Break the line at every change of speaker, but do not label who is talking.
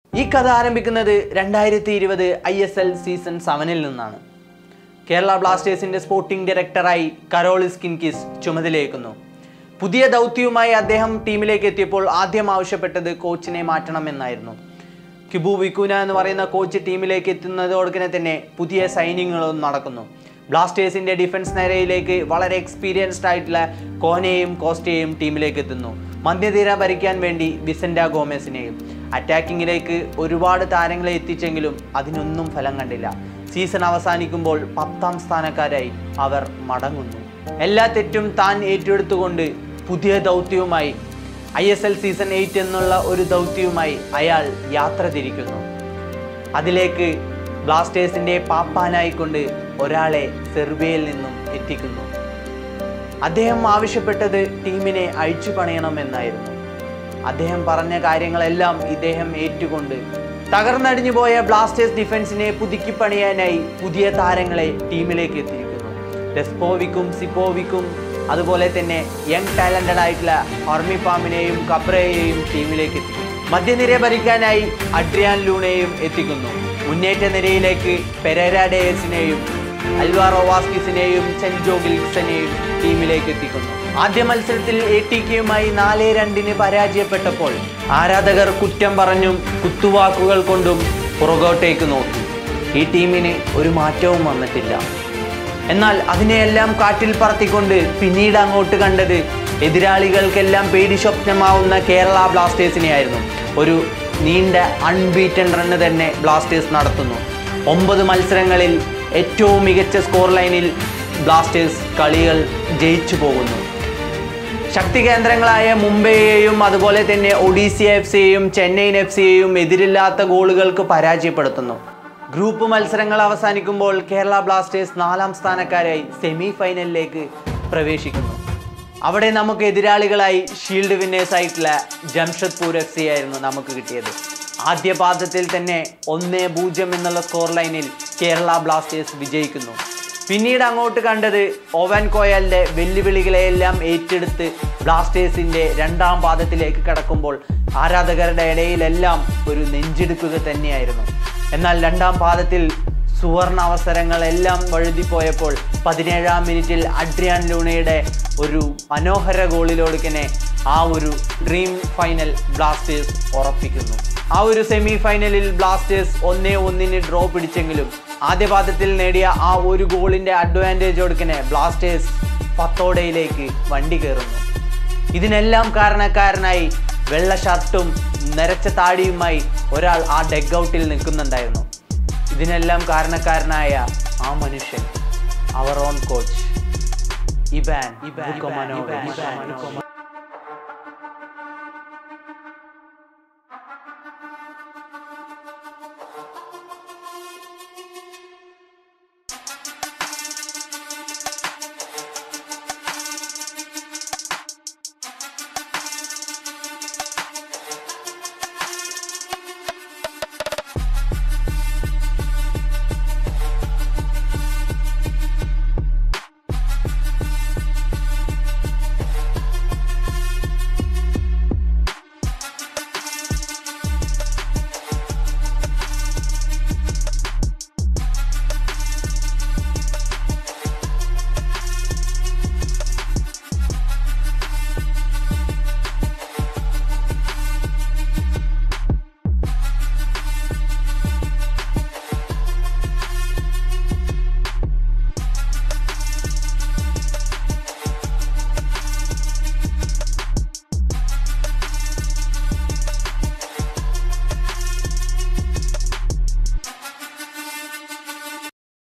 ഈ കഥ ആരംഭിക്കുന്നത് രണ്ടായിരത്തി ഇരുപത് ഐ എസ് എൽ സീസൺ സെവനിൽ നിന്നാണ് കേരള ബ്ലാസ്റ്റേഴ്സിന്റെ സ്പോർട്ടിംഗ് ഡയറക്ടറായി കരോളിസ് കിൻകിസ് ചുമതലയേക്കുന്നു പുതിയ ദൗത്യവുമായി അദ്ദേഹം ടീമിലേക്ക് എത്തിയപ്പോൾ ആദ്യം ആവശ്യപ്പെട്ടത് കോച്ചിനെ മാറ്റണമെന്നായിരുന്നു കിബു വിക്കുന എന്ന് പറയുന്ന കോച്ച് ടീമിലേക്ക് എത്തുന്നതോടൊപ്പം തന്നെ പുതിയ സൈനിങ്ങുകളും നടക്കുന്നു ബ്ലാസ്റ്റേഴ്സിന്റെ ഡിഫൻസ് നിരയിലേക്ക് വളരെ എക്സ്പീരിയൻസ്ഡ് ആയിട്ടുള്ള കോനയെയും കോസ്റ്റയെയും ടീമിലേക്ക് എത്തുന്നു മധ്യനിര ഭരിക്കാൻ വേണ്ടി വിസൻഡ ഗോമസിനെയും അറ്റാക്കിങ്ങിലേക്ക് ഒരുപാട് താരങ്ങളെ എത്തിച്ചെങ്കിലും അതിനൊന്നും ഫലം കണ്ടില്ല സീസൺ അവസാനിക്കുമ്പോൾ പത്താം സ്ഥാനക്കാരായി അവർ മടങ്ങുന്നു എല്ലാ തെറ്റും താൻ ഏറ്റെടുത്തുകൊണ്ട് പുതിയ ദൗത്യവുമായി I S L season eight എന്നുള്ള ഒരു ദൗത്യവുമായി അയാൾ യാത്ര തിരിക്കുന്നു അതിലേക്ക് ബ്ലാസ്റ്റേഴ്സിന്റെ പാപ്പാനായിക്കൊണ്ട് ഒരാളെ സെർബിയയിൽ നിന്നും എത്തിക്കുന്നു അദ്ദേഹം ആവശ്യപ്പെട്ടത് ടീമിനെ അഴിച്ചു പണിയണമെന്നായിരുന്നു അദ്ദേഹം പറഞ്ഞ കാര്യങ്ങളെല്ലാം ഇദ്ദേഹം ഏറ്റുകൊണ്ട് തകർന്നടിഞ്ഞു പോയ ബ്ലാസ്റ്റേഴ്സ് ഡിഫൻസിനെ പുതുക്കി പണിയാനായി പുതിയ താരങ്ങളെ ടീമിലേക്ക് എത്തിയിരിക്കുന്നു ഡെസ്പോവിക്കും സിപ്പോവിക്കും അതുപോലെ തന്നെ യങ് ടാലന്റഡ് ആയിട്ടുള്ള ഹർമി പാമിനെയും കബ്രയെയും ടീമിലേക്ക് എത്തിക്കുന്നു മധ്യനിര ഭരിക്കാനായി അഡ്രിയാൻ ലൂണയെയും എത്തിക്കുന്നു മുന്നേറ്റ നിരയിലേക്ക് പെരേര ഡേയസിനെയും അൽവാറോ വാസ്കിസിനെയും സെൻജോ ഗിൽസനെയും ടീമിലേക്ക് എത്തിക്കുന്നു ആദ്യ മത്സരത്തിൽ എ ടി കെയുമായി നാല് രണ്ടിന് പരാജയപ്പെട്ടപ്പോൾ ആരാധകർ കുറ്റം പറഞ്ഞും കുത്തുവാക്കുകൾ കൊണ്ടും പുറകോട്ടേക്ക് നോക്കി ഈ ടീമിന് ഒരു മാറ്റവും വന്നിട്ടില്ല എന്നാൽ അതിനെയെല്ലാം കാറ്റിൽ പറത്തിക്കൊണ്ട് പിന്നീട് അങ്ങോട്ട് കണ്ടത് എതിരാളികൾക്കെല്ലാം പേടി സ്വപ്നമാവുന്ന കേരള ബ്ലാസ്റ്റേഴ്സിനെയായിരുന്നു ഒരു നീണ്ട അൺബീറ്റൺ റണ്ണ് തന്നെ ബ്ലാസ്റ്റേഴ്സ് നടത്തുന്നു ഒമ്പത് മത്സരങ്ങളിൽ ഏറ്റവും മികച്ച സ്കോർ ലൈനിൽ ബ്ലാസ്റ്റേഴ്സ് കളികൾ ജയിച്ചു പോകുന്നു ശക്തി കേന്ദ്രങ്ങളായ മുംബൈയെയും അതുപോലെ തന്നെ ഒഡീസിയ എഫ് സിയെയും ചെന്നൈയിൻ എഫ് സിയെയും എതിരില്ലാത്ത ഗോളുകൾക്ക് പരാജയപ്പെടുത്തുന്നു ഗ്രൂപ്പ് മത്സരങ്ങൾ അവസാനിക്കുമ്പോൾ കേരള ബ്ലാസ്റ്റേഴ്സ് നാലാം സ്ഥാനക്കാരായി സെമി ഫൈനലിലേക്ക് പ്രവേശിക്കുന്നു അവിടെ നമുക്ക് എതിരാളികളായി ഷീൽഡ് വിന്നേഴ്സ് ആയിട്ടുള്ള ജംഷഡ്പൂർ എഫ് സി ആയിരുന്നു നമുക്ക് കിട്ടിയത് ആദ്യ പാദത്തിൽ തന്നെ ഒന്നേ പൂജ്യം എന്നുള്ള സ്കോർ ലൈനിൽ കേരള ബ്ലാസ്റ്റേഴ്സ് വിജയിക്കുന്നു പിന്നീട് അങ്ങോട്ട് കണ്ടത് ഓവൻ കോയലിന്റെ വെല്ലുവിളികളെയെല്ലാം ഏറ്റെടുത്ത് ബ്ലാസ്റ്റേഴ്സിന്റെ രണ്ടാം പാദത്തിലേക്ക് കടക്കുമ്പോൾ ആരാധകരുടെ ഇടയിലെല്ലാം ഒരു നെഞ്ചെടുക്കുക തന്നെയായിരുന്നു എന്നാൽ രണ്ടാം പാദത്തിൽ സുവർണ അവസരങ്ങളെല്ലാം വഴുതിപ്പോയപ്പോൾ പതിനേഴാം മിനിറ്റിൽ അഡ്രിയാൻ ലൂണയുടെ ഒരു മനോഹര ഗോളിലോടുക്കനെ ആ ഒരു ഡ്രീം ഫൈനൽ ബ്ലാസ്റ്റേഴ്സ് ഉറപ്പിക്കുന്നു ആ ഒരു സെമി ഫൈനലിൽ ബ്ലാസ്റ്റേഴ്സ് ഒന്നേ ഒന്നിന് ഡ്രോ പിടിച്ചെങ്കിലും ആദ്യ പാദത്തിൽ നേടിയ ആ ഒരു ഗോളിന്റെ അഡ്വാൻറ്റേജ് കൊടുക്കനെ ബ്ലാസ്റ്റേഴ്സ് പത്തോടയിലേക്ക് വണ്ടി കയറുന്നു ഇതിനെല്ലാം കാരണക്കാരനായി വെള്ള ഷർട്ടും നരച്ച താടിയുമായി ഒരാൾ ആ ഡെഗ് ഔട്ടിൽ നിൽക്കുന്നുണ്ടായിരുന്നു ഇതിനെല്ലാം കാരണക്കാരനായ ആ മനുഷ്യൻ അവർ ഓൺ കോച്ച് ഇബാൻ ഇബാൻ